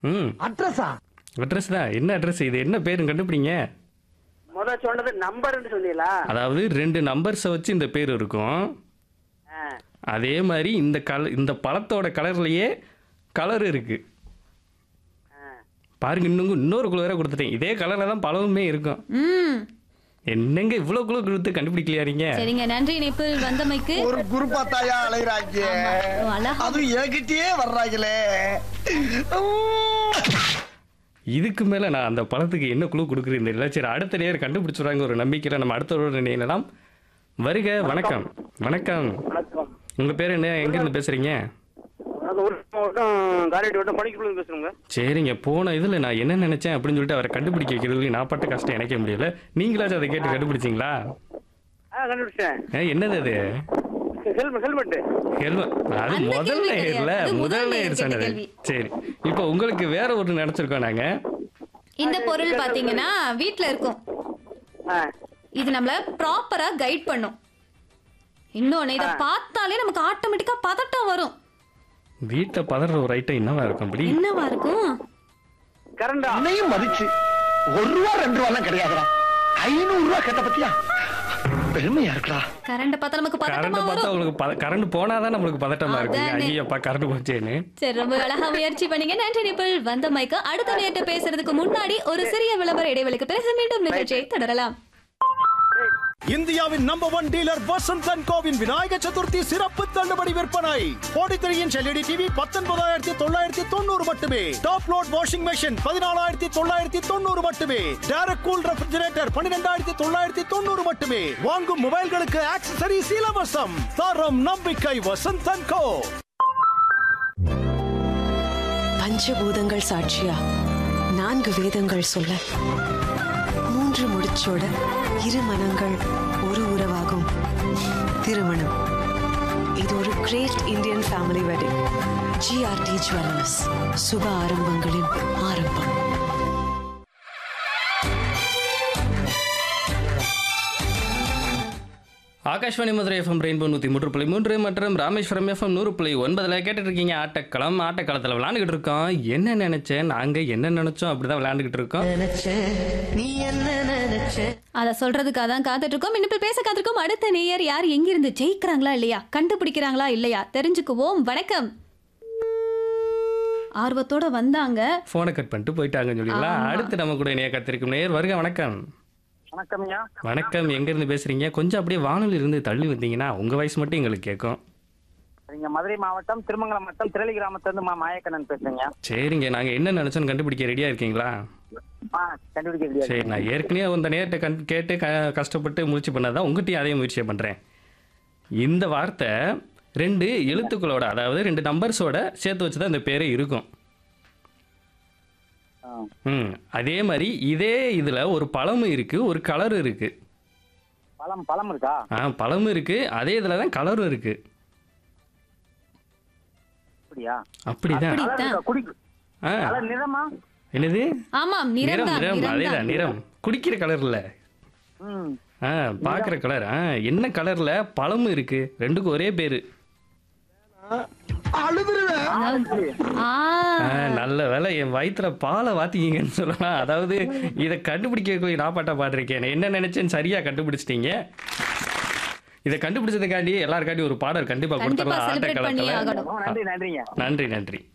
ம் அட்ரஸா அட்ரஸ் தான் என்ன அட்ரஸ் இது என்ன பேருன்னு கண்டுபிடிங்க முத சொன்னது நம்பர்னு சொன்னீங்களா அதாவது ரெண்டு நம்பர்ஸை வச்சு இந்த பேர் இருக்கும் ஆ. அதே மாதிரி இந்த கல இந்த பழத்தோட கலர்லயே கலர் இருக்கு ஆ. பாருங்க இன்னும் இன்னொரு குழு வேற கொடுத்துட்டேன் இதே கலர்ல தான் பழமுமே இருக்கும் ம் என்னங்க இவ்வளவு குழு கொடுத்து கண்டுபிடிக்கலையா நீங்க சரிங்க நன்றி இணைப்பில் வந்தமைக்கு ஒரு குருப்பா தாயா அலைகிறாங்க ஆமா, அழகா அதுவும் என்கிட்டயே வர்றாங்களே இதுக்கு மேல நான் அந்த பழத்துக்கு என்ன குழு கொடுக்குறேன் தெரியல சரி அடுத்த நேரம் கண்டுபிடிச்சுறாங்க ஒரு நம்பிக்கையில நம்ம அடுத்த நினைலாம் வருக வணக்கம் வணக்கம் வணக்கம் உங்க பேர் என்ன எங்க இருந்து பேசுறீங்க நாங்கள் ஒரு மாவட்டம் காரைட்டி வட்டம் பணிக்குள்ள பேசுகிறோங்க சரிங்க போன இதுல நான் என்ன நினைச்சேன் அப்படின்னு சொல்லிட்டு அவரை கண்டுபிடிக்க வைக்கிறதுக்கு நான் பட்ட கஷ்டம் எனக்கே முடியல நீங்களாச்சும் அதை கேட்டு கண்டுபிடிச்சிங்களா ஆ கண்டுபிடிச்சேன் ஏ, என்னது அது ஹெல்மெட் ஹெல்மெட் ஹெல்மெட் அது அந்த முதல் கேள்வி நேர்ல கிடையாது. அது முதல் முதல் நேயர் நேர் கேட்ட சொன்னது கேள்வி. சரி இப்போ உங்களுக்கு வேற ஒரு நினைச்சிருக்கோம் நாங்க இந்த பொருள் பாத்தீங்கன்னா வீட்ல இருக்கும் ஆ இது நம்மள ப்ராப்பரா கைட் பண்ணும் இன்னொன்னு இத பார்த்தாலே நமக்கு ஆட்டோமேட்டிக்கா பதட்டம் வரும் வீட்டை பதற ஒரு ஐட்டம் என்னவா இருக்கும் அப்படி என்னவா இருக்கும் கரண்டா அன்னையும் மதிச்சு ஒரு ரூபா ரெண்டு ரூபாலாம் கிடையாதுடா ஐநூறு ரூபா கேட்ட பத்தியா பெருமையா இருக்குடா கரண்ட் பார்த்தா நமக்கு கரண்ட் பதட்டமா பார்த்தா வரும் உங்களுக்கு கரண்ட் போனாதான் நம்மளுக்கு பதட்டமா இருக்குங்க அதானே. ஐயப்பா கரண்ட் போச்சேன்னு சரி ரொம்ப அழகா முயற்சி பண்ணீங்க நன்றி நிப்பிள் வந்த மைக்கு அடுத்த நேரத்தை பேசுறதுக்கு முன்னாடி ஒரு சிறிய விளம்பர இடைவெளிக்கு பிறகு மீண்டும் நிகழ்ச்சியை தொடரலாம் இந்தியாவின் number one dealer Vasanth and கோவின் விநாயக சதுர்த்தி சிறப்பு தள்ளுபடி விற்பனை கோடி இன்ச் எல்இடி டிவி பத்தொன்பதாயிரத்தி தொள்ளாயிரத்தி தொண்ணூறு மட்டுமே டாப் லோட் வாஷிங் மெஷின் பதினாலாயிரத்தி தொள்ளாயிரத்தி தொண்ணூறு மட்டுமே டேரக்ட் கூல் ரெஃப்ரிஜரேட்டர் பன்னிரெண்டாயிரத்தி தொள்ளாயிரத்தி தொண்ணூறு மட்டுமே வாங்கும் மொபைல்களுக்கு ஆக்சசரிஸ் இலவசம் தரம் நம்பிக்கை வசந்த் அண்ட் கோ பஞ்சபூதங்கள் சாட்சியா நான்கு வேதங்கள் சொல்ல மூன்று முடிச்சோட இரு மனங்கள் ஒரு உறவாகும் திருமணம் இது ஒரு great Indian family wedding GRT Jewellers சுப ஆரம்பங்களின் ஆரம்பம் ஆகாஷ்வாணி மதுரை எஃப்எம் ரெயின்போ நூற்றி மூன்று புள்ளி மூன்று மற்றும் ராமேஸ்வரம் எஃப்எம் நூறு புள்ளி ஒன்பதில் கேட்டுட்டு இருக்கீங்க ஆட்டக்களம் ஆட்டக்களத்தில் விளையாண்டுக்கிட்டு இருக்கோம் என்ன நினைச்சேன் நாங்கள் என்ன நினைச்சோம் அப்படிதான் விளையாண்டுக்கிட்டு இருக்கோம் அத சொல்றதுக்காக தான் காத்துட்டு இருக்கோம் இனிப்பில் பேச காத்திருக்கோம் அடுத்த நேயர் யார் எங்கிருந்து ஜெயிக்கிறாங்களா இல்லையா கண்டுபிடிக்கிறாங்களா இல்லையா தெரிஞ்சுக்குவோம் வணக்கம் ஆர்வத்தோட வந்தாங்க ஃபோனை கட் பண்ணிட்டு போயிட்டாங்கன்னு சொல்லிங்களா அடுத்து நம்ம கூட இணைய கத்திருக்கும் நேயர் வருக வணக்கம் வணக்கம் ஐயா வணக்கம் எங்கேருந்து பேசுறீங்க கொஞ்சம் அப்படியே வானொலி இருந்து தள்ளி வந்தீங்கன்னா உங்கள் வயசு மட்டும் எங்களுக்கு கேட்கும் நீங்க மதுரை மாவட்டம் திருமங்கலம் மாவட்டம் திரளி கிராமத்துல மா மாயக்கண்ணன் பேசுறேங்க சரிங்க நாங்கள் என்ன நினச்சோன்னு கண்டுபிடிக்க ரெடியாக இருக்கீங்களா ஆ கண்டுபிடிக்க முடியாது சரி நான் ஏற்கனவே அந்த நேரத்தை கண் கேட்டு க கஷ்டப்பட்டு முயற்சி பண்ணதான் உங்கள்கிட்டயும் அதே முயற்சியை பண்ணுறேன் இந்த வார்த்தை ரெண்டு எழுத்துக்களோட அதாவது ரெண்டு நம்பர்ஸோட சேர்த்து வச்சு தான் இந்த பேரே இருக்கும் ஆ. ம் அதே மாதிரி இதே இதில் ஒரு பழமும் இருக்குது ஒரு கலரும் இருக்குது பழம் பழம் இருக்கா ஆ பழமும் இருக்குது அதே இதில் தான் கலரும் இருக்குது அப்படியா அப்படிதான் அப்படி- கலர் இருக்கா? குடி ஆ கலர் நிறமா என்னது ஆமாம் நிறம் நிறம் தான் நிறம் நிறம் அதேதான் தான் நிறம் குடிக்கிற கலர் இல்ல ம் ஆ பார்க்குற கலர் ஆ என்ன கலர்ல பழமும் இருக்கு ரெண்டுக்கும் ஒரே பேரு அழுதுருவேன் ஆ ஆ, நல்ல வேலை என் வயிற்றுல பாலை வாத்திக்கிங்கன்னு சொல்லலாம் அதாவது இதை கண்டுபிடிக்க நான் பாட்டா பாடிருக்கேன் என்ன நினைச்சேன்னு சரியா கண்டுபிடிச்சிட்டீங்க இதை கண்டுபிடிச்சதுக்காண்டி எல்லாருக்காண்டி ஒரு பாடல் கண்டிப்பா கண்டிப்பா கொடுத்துடலாம் செலிப்ரேட் பண்ணி ஆட்டக்களத்துல ஆகணும் நன்றி நன்றிங்க நன்றி நன்றி